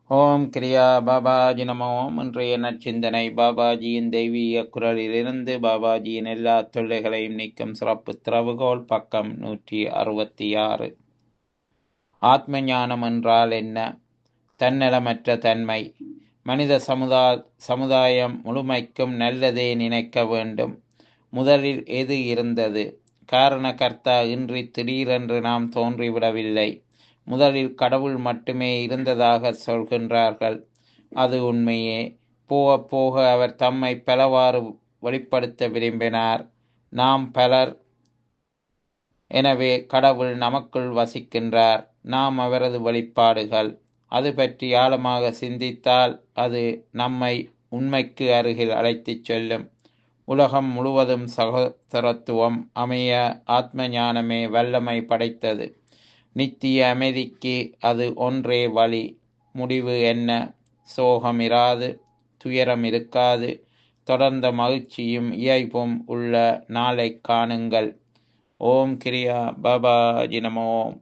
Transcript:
ஓம் கிரியா பாபாஜி நமோ இன்றைய நற்சிந்தனை பாபாஜியின் தெய்வீக குரலிலிருந்து பாபாஜியின் எல்லா தொல்லைகளையும் நீக்கும் சிறப்பு திறவுகோல் பக்கம் நூற்றி அறுபத்தி ஆறு ஆத்ம ஞானம் என்றால் என்ன தன்னலமற்ற தன்மை மனித சமுதா சமுதாயம் முழுமைக்கும் நல்லதே நினைக்க வேண்டும் முதலில் எது இருந்தது காரண கர்த்தா இன்றி திடீரென்று நாம் தோன்றிவிடவில்லை முதலில் கடவுள் மட்டுமே இருந்ததாக சொல்கின்றார்கள் அது உண்மையே போக போக அவர் தம்மை பலவாறு வெளிப்படுத்த விரும்பினார் நாம் பலர் எனவே கடவுள் நமக்குள் வசிக்கின்றார் நாம் அவரது வெளிப்பாடுகள் அது பற்றி ஆழமாக சிந்தித்தால் அது நம்மை உண்மைக்கு அருகில் அழைத்துச் செல்லும் உலகம் முழுவதும் சகோதரத்துவம் அமைய ஆத்ம ஞானமே வல்லமை படைத்தது நித்திய அமைதிக்கு அது ஒன்றே வழி முடிவு என்ன சோகம் இராது துயரம் இருக்காது தொடர்ந்த மகிழ்ச்சியும் இயல்பும் உள்ள நாளை காணுங்கள் ஓம் கிரியா பாபாஜி நமோம்